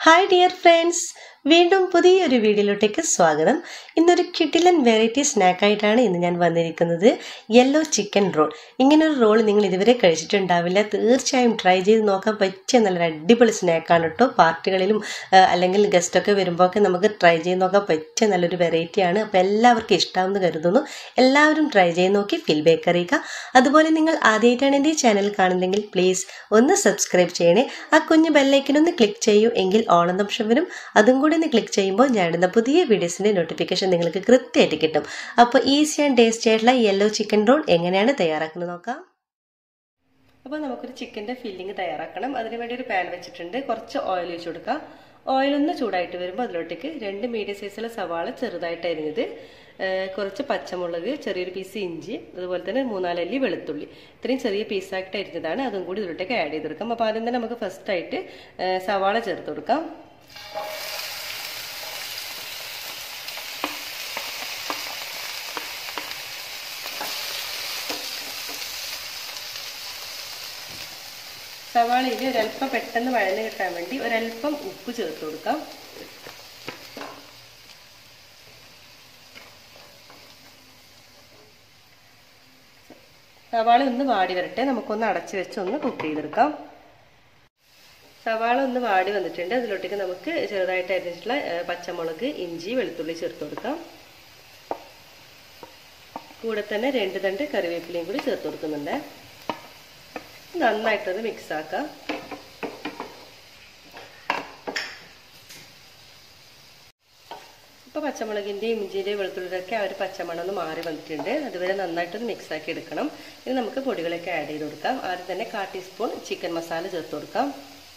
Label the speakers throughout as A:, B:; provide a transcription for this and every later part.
A: hi dear friends വീണ്ടും പുതിയൊരു വീഡിയോയിലോട്ടേക്ക് സ്വാഗതം ഇന്നൊരു കിഡിലൻ വെറൈറ്റി സ്നാക്കായിട്ടാണ് ഇന്ന് ഞാൻ വന്നിരിക്കുന്നത് യെല്ലോ ചിക്കൻ റോൾ ഇങ്ങനൊരു റോൾ നിങ്ങൾ ഇതുവരെ കഴിച്ചിട്ടുണ്ടാവില്ല തീർച്ചയായും ട്രൈ ചെയ്ത് നോക്കാൻ പറ്റിയ നല്ലൊരു അടിപൊളി സ്നാക്കാണ് കേട്ടോ പാർട്ടികളിലും ആ, അല്ലെങ്കിൽ ഗസ്റ്റൊക്കെ വരുമ്പോഴൊക്കെ നമുക്ക് ട്രൈ ചെയ്ത് നോക്കാൻ പറ്റിയ നല്ലൊരു വെറൈറ്റിയാണ് അപ്പോൾ എല്ലാവർക്കും ഇഷ്ടമാണെന്ന് കരുതുന്നു എല്ലാവരും ട്രൈ ചെയ്ത് നോക്കി ഫീഡ്ബാക്ക് അറിയിക്കുക അതുപോലെ നിങ്ങൾ ആദ്യമായിട്ടാണ് എൻ്റെ ഈ ചാനൽ കാണുന്നതെങ്കിൽ പ്ലീസ് ഒന്ന് സബ്സ്ക്രൈബ് ചെയ്യണേ ആ കുഞ്ഞു ബെല്ലൈക്കനൊന്ന് ക്ലിക്ക് ചെയ്യൂ എങ്കിൽ ഓൾ എന്ന ഓപ്ഷൻ വരും അതും കൂടി ഒന്ന് ക്ലിക്ക് ചെയ്യുമ്പോൾ ഞാനിടുന്ന പുതിയ വീഡിയോസിൻ്റെ നോട്ടിഫിക്കേഷൻ നിങ്ങൾക്ക് കൃത്യമായിട്ട് കിട്ടും അപ്പോൾ ഈസി ആൻഡ് ടേസ്റ്റി ആയിട്ടുള്ള യെല്ലോ ചിക്കൻ റോൾ എങ്ങനെയാണ് തയ്യാറാക്കുന്നത് നോക്കാം അപ്പോൾ നമുക്കൊരു ചിക്കൻ്റെ ഫില്ലിംഗ് തയ്യാറാക്കണം അതിന് വേണ്ടി ഒരു പാൻ വെച്ചിട്ടുണ്ട് കുറച്ച് ഓയിൽ ഒഴിച്ച് കൊടുക്കാം ഓയിൽ ഒന്ന് ചൂടായിട്ട് വരുമ്പോൾ അതിലോട്ടേക്ക് രണ്ട് മീഡിയം സൈസിലെ സവാള ചെറുതായിട്ട് അരിഞ്ഞത് ഏഹ് കുറച്ച് പച്ചമുളക് ചെറിയൊരു പീസ് ഇഞ്ചി അതുപോലെ തന്നെ മൂന്നാലല്ലി വെളുത്തുള്ളി ഇത്രയും ചെറിയ പീസായിട്ട് അരിഞ്ഞതാണ് അതും കൂടി ഇതിലോട്ടേക്ക് ആഡ് ചെയ്ത് കൊടുക്കാം അപ്പോൾ ആദ്യം തന്നെ നമുക്ക് ഫസ്റ്റ് ആയിട്ട് ഏഹ് സവാള ചേർത്ത് കൊടുക്കാം സവാളയിൽ ഒരല്പം പെട്ടെന്ന് വഴന്ന് കിട്ടാൻ വേണ്ടി ഒരല്പം ഉപ്പ് ചേർത്ത് കൊടുക്കാം സവാള ഒന്ന് വാടി വരട്ടെ നമുക്കൊന്ന് അടച്ചു വെച്ച് ഒന്ന് കുക്ക് ചെയ്തെടുക്കാം സവാള ഒന്ന് വാടി വന്നിട്ടുണ്ട് അതിലോട്ടേക്ക് നമുക്ക് ചെറുതായിട്ട് അരിഞ്ഞിട്ടുള്ള പച്ചമുളക് ഇഞ്ചി വെളുത്തുള്ളി ചേർത്ത് കൊടുക്കാം കൂടെ തന്നെ രണ്ട് തണ്ട് കറിവേപ്പിലയും കൂടി ചേർത്ത് കൊടുക്കുന്നുണ്ട് നന്നായിട്ടത് മിക്സ് ആക്കാം ഇപ്പോൾ പച്ചമുളകിൻ്റെയും ഇഞ്ചിൻ്റെയും വെളുത്തുള്ളിയൊക്കെ ആ ഒരു പച്ചമണം ഒന്ന് മാറി വന്നിട്ടുണ്ട് അതുവരെ നന്നായിട്ടൊന്ന് മിക്സ് ആക്കി എടുക്കണം ഇനി നമുക്ക് പൊടികളൊക്കെ ആഡ് ചെയ്ത് കൊടുക്കാം ആദ്യം തന്നെ കാ ടീസ്പൂൺ ചിക്കൻ മസാല ചേർത്ത് കൊടുക്കാം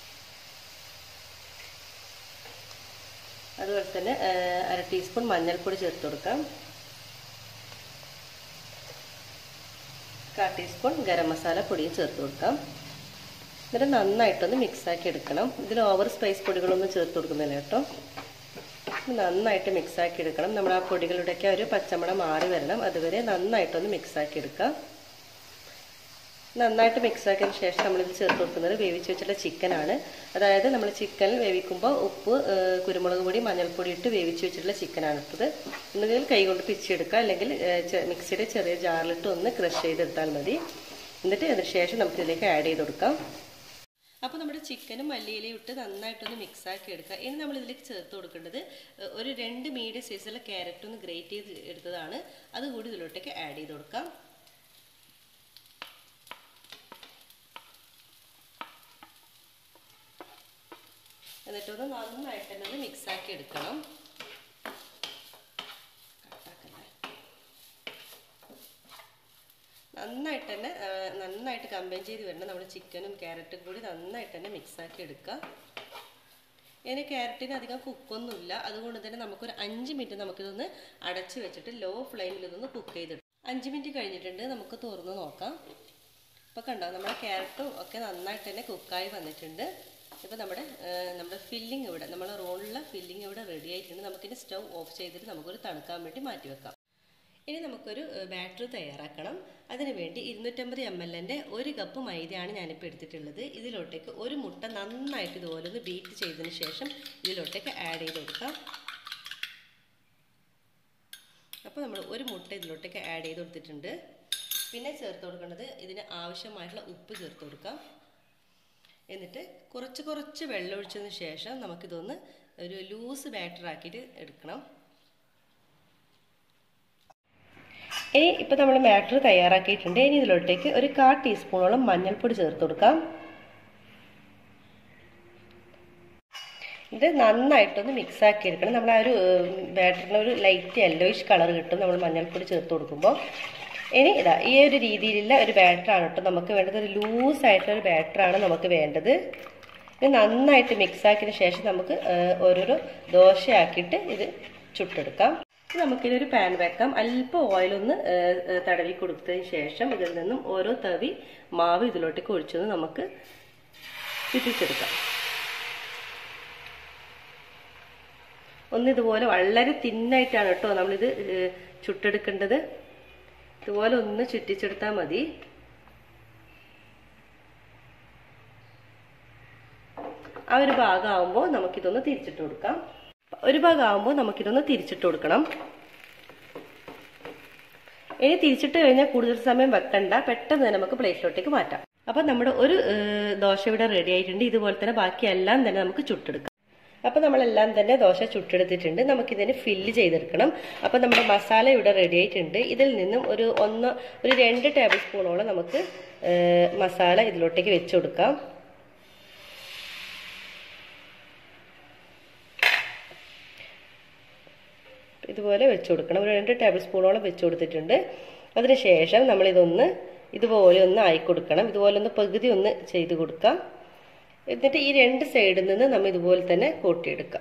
A: അതുപോലെ തന്നെ അര ടീസ്പൂൺ മഞ്ഞൾപ്പൊടി ചേർത്ത് കൊടുക്കാം കാ ടീസ്പൂൺ ഗരം മസാല പൊടിയും ചേർത്ത് കൊടുക്കാം എന്നിട്ട് നന്നായിട്ടൊന്ന് മിക്സാക്കി എടുക്കണം ഇതിൽ ഓവർ സ്പൈസ് പൊടികളൊന്നും ചേർത്ത് കൊടുക്കുന്നില്ല കേട്ടോ നന്നായിട്ട് മിക്സാക്കി എടുക്കണം നമ്മൾ ആ പൊടികളുടെയൊക്കെ ഒരു പച്ചമണം മാറി വരണം അതുവരെ നന്നായിട്ടൊന്ന് മിക്സാക്കി എടുക്കാം നന്നായിട്ട് മിക്സ് ആക്കിയതിന് ശേഷം നമ്മളിത് ചേർത്ത് കൊടുക്കുന്നത് വേവിച്ച് വെച്ചിട്ടുള്ള ചിക്കനാണ് അതായത് നമ്മൾ ചിക്കൻ വേവിക്കുമ്പോൾ ഉപ്പ് കുരുമുളക് പൊടി മഞ്ഞൾപ്പൊടി ഇട്ട് വേവിച്ച് വെച്ചിട്ടുള്ള ചിക്കനാണ് ഇട്ടത് ഒന്നുകിൽ കൈ കൊണ്ട് പിച്ചെടുക്കുക അല്ലെങ്കിൽ മിക്സിയുടെ ചെറിയ ജാറിലിട്ട് ഒന്ന് ക്രഷ് ചെയ്തെടുത്താൽ മതി എന്നിട്ട് അതിന് ശേഷം നമുക്ക് ഇതിലേക്ക് ആഡ് ചെയ്ത് കൊടുക്കാം അപ്പോൾ നമ്മുടെ ചിക്കനും മല്ലിയിലയും ഇട്ട് നന്നായിട്ടൊന്ന് മിക്സ് ആക്കി എടുക്കുക ഇനി നമ്മൾ ഇതിലേക്ക് ചേർത്ത് കൊടുക്കേണ്ടത് ഒരു രണ്ട് മീഡിയം സൈസുള്ള ക്യാരറ്റ് ഒന്ന് ഗ്രേറ്റ് ചെയ്ത് എടുത്തതാണ് അതുകൂടി ഇതിലോട്ടേക്ക് ആഡ് ചെയ്ത് കൊടുക്കാം എന്നിട്ടൊന്ന് നന്നായിട്ട് തന്നെ ഒന്ന് മിക്സ് ആക്കി എടുക്കണം നന്നായിട്ട് തന്നെ നന്നായിട്ട് കമ്പൈൻ ചെയ്ത് വരണം നമ്മൾ ചിക്കനും ക്യാരറ്റും കൂടി നന്നായിട്ട് തന്നെ മിക്സ് ആക്കി എടുക്കുക ഇനി ക്യാരറ്റിന് അധികം കുക്കൊന്നുമില്ല അതുകൊണ്ട് തന്നെ നമുക്കൊരു അഞ്ച് മിനിറ്റ് നമുക്കിതൊന്ന് അടച്ച് വെച്ചിട്ട് ലോ ഫ്ലെയിമിൽ ഇതൊന്ന് കുക്ക് ചെയ്തെടുക്കും അഞ്ച് മിനിറ്റ് കഴിഞ്ഞിട്ടുണ്ട് നമുക്ക് തുറന്ന് നോക്കാം ഇപ്പോൾ കണ്ടോ നമ്മുടെ ക്യാരറ്റും ഒക്കെ നന്നായിട്ട് തന്നെ കുക്കായി വന്നിട്ടുണ്ട് ഇപ്പോൾ നമ്മുടെ നമ്മുടെ ഫില്ലിംഗ് ഇവിടെ നമ്മൾ റോളിലുള്ള ഫില്ലിംഗ് ഇവിടെ റെഡി ആയിട്ടുണ്ട് നമുക്കിനി സ്റ്റൗ ഓഫ് ചെയ്തിട്ട് നമുക്കൊരു തണുക്കാൻ വേണ്ടി മാറ്റി വെക്കാം ഇനി നമുക്കൊരു ബാറ്റർ തയ്യാറാക്കണം അതിന് വേണ്ടി ഇരുന്നൂറ്റമ്പത് എം എല്ലിൻ്റെ ഒരു കപ്പ് മൈദയാണ് ഞാനിപ്പോൾ എടുത്തിട്ടുള്ളത് ഇതിലോട്ടേക്ക് ഒരു മുട്ട നന്നായിട്ട് ഇതുപോലെ ഒന്ന് ബീറ്റ് ചെയ്തതിന് ശേഷം ഇതിലോട്ടേക്ക് ആഡ് ചെയ്ത് കൊടുക്കാം അപ്പോൾ നമ്മൾ ഒരു മുട്ട ഇതിലോട്ടേക്ക് ആഡ് ചെയ്ത് കൊടുത്തിട്ടുണ്ട് പിന്നെ ചേർത്ത് കൊടുക്കേണ്ടത് ഇതിന് ആവശ്യമായിട്ടുള്ള ഉപ്പ് ചേർത്ത് കൊടുക്കാം എന്നിട്ട് കുറച്ച് കുറച്ച് വെള്ളം ഒഴിച്ചതിന് ശേഷം നമുക്കിതൊന്ന് ഒരു ലൂസ് ബാറ്റർ ആക്കിയിട്ട് എടുക്കണം ഇനി ഇപ്പോൾ നമ്മൾ ബാറ്റർ തയ്യാറാക്കിയിട്ടുണ്ട് ഇനി ഇതിലോട്ടേക്ക് ഒരു കാ ടീസ്പൂണോളം മഞ്ഞൾപ്പൊടി ചേർത്ത് കൊടുക്കാം ഇത് നന്നായിട്ടൊന്ന് മിക്സ് ആക്കി എടുക്കണം നമ്മൾ ആ ഒരു ബാറ്ററിന് ഒരു ലൈറ്റ് യെല്ലോയിഷ് കളർ കിട്ടും നമ്മൾ മഞ്ഞൾപ്പൊടി ചേർത്ത് കൊടുക്കുമ്പോൾ ഇനി ഇതാ ഈ ഒരു രീതിയിലുള്ള ഒരു ബാറ്ററാണ് കേട്ടോ നമുക്ക് വേണ്ടത് ഒരു ലൂസ് ആയിട്ടുള്ള ഒരു ബാറ്ററാണ് നമുക്ക് വേണ്ടത് ഇത് നന്നായിട്ട് മിക്സ് ആക്കിയതിന് ശേഷം നമുക്ക് ഓരോരോ ദോശയാക്കിയിട്ട് ഇത് ചുട്ടെടുക്കാം നമുക്കിതൊരു പാൻ വെക്കാം അല്പം ഓയിലൊന്ന് തടവി കൊടുത്തതിന് ശേഷം ഇതിൽ നിന്നും ഓരോ തവി മാവ് ഇതിലോട്ടേക്ക് ഒഴിച്ചൊന്ന് നമുക്ക് ചുറ്റിച്ചെടുക്കാം ഒന്ന് ഇതുപോലെ വളരെ തിന്നായിട്ടാണ് കേട്ടോ നമ്മളിത് ചുട്ടെടുക്കേണ്ടത് ഇതുപോലെ ഒന്ന് ചുറ്റിച്ചെടുത്താൽ മതി ആ ഒരു ഭാഗം ആകുമ്പോൾ നമുക്കിതൊന്ന് തിരിച്ചിട്ട് കൊടുക്കാം ഒരു ഭാഗം ആകുമ്പോൾ നമുക്കിതൊന്ന് തിരിച്ചിട്ട് കൊടുക്കണം ഇനി തിരിച്ചിട്ട് കഴിഞ്ഞാൽ കൂടുതൽ സമയം വെക്കണ്ട പെട്ടെന്ന് തന്നെ നമുക്ക് പ്ലേറ്റിലോട്ടേക്ക് മാറ്റാം അപ്പം നമ്മുടെ ഒരു ദോശ ഇവിടെ റെഡി ആയിട്ടുണ്ട് ഇതുപോലെ തന്നെ ബാക്കി എല്ലാം തന്നെ നമുക്ക് ചുട്ടെടുക്കാം അപ്പം നമ്മളെല്ലാം തന്നെ ദോശ ചുട്ടെടുത്തിട്ടുണ്ട് നമുക്കിതിന് ഫില്ല് ചെയ്തെടുക്കണം അപ്പം നമ്മുടെ മസാല ഇവിടെ റെഡി ആയിട്ടുണ്ട് ഇതിൽ നിന്നും ഒരു ഒന്ന് ഒരു രണ്ട് ടേബിൾ സ്പൂണോളം നമുക്ക് മസാല ഇതിലോട്ടേക്ക് വെച്ച് കൊടുക്കാം ഇതുപോലെ വെച്ച് കൊടുക്കണം ഒരു രണ്ട് ടേബിൾ സ്പൂണോളം വെച്ച് കൊടുത്തിട്ടുണ്ട് അതിനുശേഷം നമ്മളിതൊന്ന് ഇതുപോലെ ഒന്ന് ആയി കൊടുക്കണം ഇതുപോലെ ഒന്ന് പകുതി ഒന്ന് ചെയ്ത് കൊടുക്കാം എന്നിട്ട് ഈ രണ്ട് സൈഡിൽ നിന്ന് നമ്മൾ ഇതുപോലെ തന്നെ കൂട്ടിയെടുക്കാം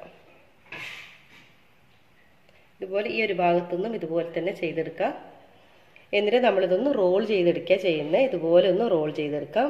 A: ഇതുപോലെ ഈ ഒരു ഭാഗത്തുനിന്നും ഇതുപോലെ തന്നെ ചെയ്തെടുക്കാം എന്നിട്ട് നമ്മളിതൊന്ന് റോൾ ചെയ്തെടുക്കുക ചെയ്യുന്നത് ഇതുപോലെ ഒന്ന് റോൾ ചെയ്തെടുക്കാം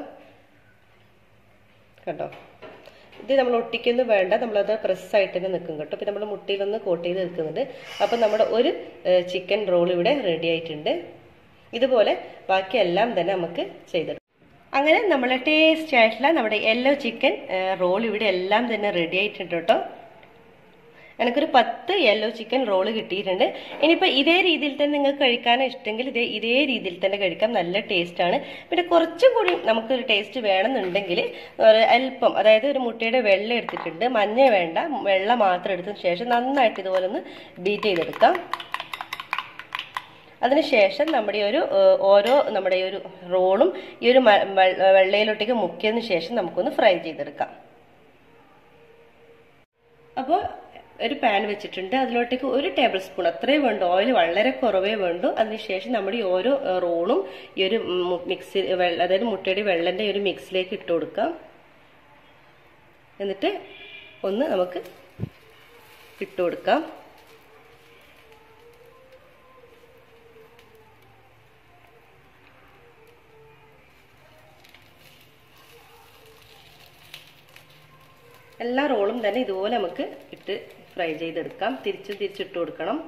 A: കണ്ടോ ഇത് നമ്മൾ ഒട്ടിക്കൊന്നും വേണ്ട നമ്മളത് പ്രസ്സായിട്ട് തന്നെ നിൽക്കും കേട്ടോ പിന്നെ നമ്മൾ മുട്ടിയിലൊന്ന് കോട്ട് ചെയ്ത് നിൽക്കുന്നുണ്ട് അപ്പം നമ്മുടെ ഒരു ചിക്കൻ റോൾ ഇവിടെ റെഡി ആയിട്ടുണ്ട് ഇതുപോലെ ബാക്കിയെല്ലാം തന്നെ നമുക്ക് ചെയ്തെടുക്കാം അങ്ങനെ നമ്മളെ ടേസ്റ്റ് ആയിട്ടുള്ള നമ്മുടെ യെല്ലോ ചിക്കൻ റോൾ ഇവിടെ എല്ലാം തന്നെ റെഡി ആയിട്ടുണ്ട് കേട്ടോ എനിക്കൊരു പത്ത് യെല്ലോ ചിക്കൻ റോള് കിട്ടിയിട്ടുണ്ട് ഇനിയിപ്പോൾ ഇതേ രീതിയിൽ തന്നെ നിങ്ങൾക്ക് കഴിക്കാൻ ഇഷ്ടമെങ്കിൽ ഇതേ ഇതേ രീതിയിൽ തന്നെ കഴിക്കാം നല്ല ടേസ്റ്റാണ് പിന്നെ കുറച്ചും കൂടി നമുക്കൊരു ടേസ്റ്റ് വേണമെന്നുണ്ടെങ്കിൽ ഒരു അല്പം അതായത് ഒരു മുട്ടയുടെ വെള്ളം എടുത്തിട്ടുണ്ട് മഞ്ഞ വേണ്ട വെള്ള മാത്രം എടുത്തതിന് ശേഷം നന്നായിട്ട് ഇതുപോലെ ഒന്ന് ബീറ്റ് ചെയ്തെടുക്കാം അതിനുശേഷം നമ്മുടെ ഒരു ഓരോ നമ്മുടെ ഈ ഒരു റോളും ഈ ഒരു വെള്ളയിലോട്ടേക്ക് മുക്കിയതിന് ശേഷം നമുക്കൊന്ന് ഫ്രൈ ചെയ്തെടുക്കാം അപ്പോൾ ഒരു പാൻ വെച്ചിട്ടുണ്ട് അതിലോട്ടേക്ക് ഒരു ടേബിൾ സ്പൂൺ അത്രയും വേണ്ടു ഓയിൽ വളരെ കുറവേ വേണ്ടു അതിനുശേഷം നമ്മുടെ ഈ ഓരോ റോളും ഈ ഒരു മിക്സി അതായത് മുട്ടയുടെ വെള്ളന്റെ ഒരു മിക്സിലേക്ക് ഇട്ട് കൊടുക്കാം എന്നിട്ട് ഒന്ന് നമുക്ക് ഇട്ട് കൊടുക്കാം എല്ലാ റോളും തന്നെ ഇതുപോലെ നമുക്ക് ഇട്ട് ഫ്രൈ ചെയ്തെടുക്കാം തിരിച്ചും തിരിച്ചിട്ട് കൊടുക്കണം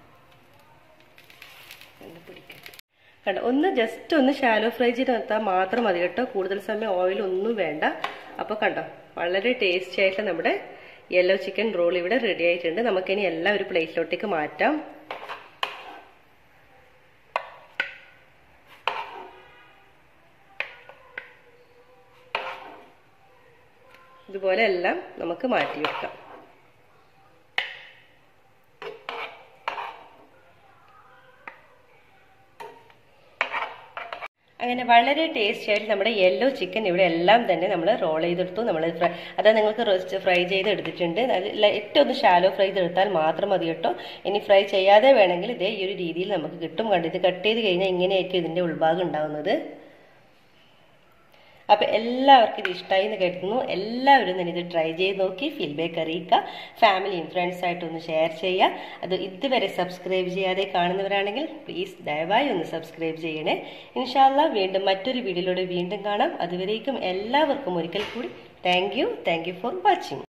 A: കണ്ടോ ഒന്ന് ജസ്റ്റ് ഒന്ന് ഷാലോ ഫ്രൈ ചെയ്ത് നിർത്താൻ മാത്രം മതി കേട്ടോ കൂടുതൽ സമയം ഓയിൽ ഒന്നും വേണ്ട അപ്പോൾ കണ്ടോ വളരെ ടേസ്റ്റി ആയിട്ട് നമ്മുടെ യെല്ലോ ചിക്കൻ റോൾ ഇവിടെ റെഡി ആയിട്ടുണ്ട് നമുക്കിനി എല്ലാം ഒരു പ്ലേറ്റിലോട്ടേക്ക് മാറ്റാം ഇതുപോലെ എല്ലാം നമുക്ക് മാറ്റി വെക്കാം അങ്ങനെ വളരെ ടേസ്റ്റി ആയിട്ട് നമ്മുടെ യെല്ലോ ചിക്കൻ ഇവിടെ എല്ലാം തന്നെ നമ്മൾ റോൾ ചെയ്തെടുത്തു നമ്മൾ അത് നിങ്ങൾക്ക് റോസ്റ്റ് ഫ്രൈ ചെയ്ത് എടുത്തിട്ടുണ്ട് ഏറ്റവും ഒന്ന് ഷാലോ ഫ്രൈ ചെയ്തെടുത്താൽ മാത്രം മതി കേട്ടോ ഇനി ഫ്രൈ ചെയ്യാതെ വേണമെങ്കിൽ ഇതേ ഈ ഒരു രീതിയിൽ നമുക്ക് കിട്ടും കണ്ടു ഇത് കട്ട് ചെയ്ത് കഴിഞ്ഞാൽ ഇങ്ങനെയായിരിക്കും ഇതിൻ്റെ ഉൾഭാഗം ഉണ്ടാകുന്നത് അപ്പം എല്ലാവർക്കും ഇത് ഇഷ്ടമായി എന്ന് കരുതുന്നു എല്ലാവരും തന്നെ ഇത് ട്രൈ ചെയ്ത് നോക്കി ഫീഡ്ബാക്ക് അറിയിക്കുക ഫാമിലിയും ഫ്രണ്ട്സായിട്ടും ഒന്ന് ഷെയർ ചെയ്യുക അത് ഇതുവരെ സബ്സ്ക്രൈബ് ചെയ്യാതെ കാണുന്നവരാണെങ്കിൽ പ്ലീസ് ദയവായി ഒന്ന് സബ്സ്ക്രൈബ് ചെയ്യണേ ഇൻഷാല്ല വീണ്ടും മറ്റൊരു വീഡിയോയിലൂടെ വീണ്ടും കാണാം അതുവരേക്കും എല്ലാവർക്കും ഒരിക്കൽ കൂടി thank you thank you for watching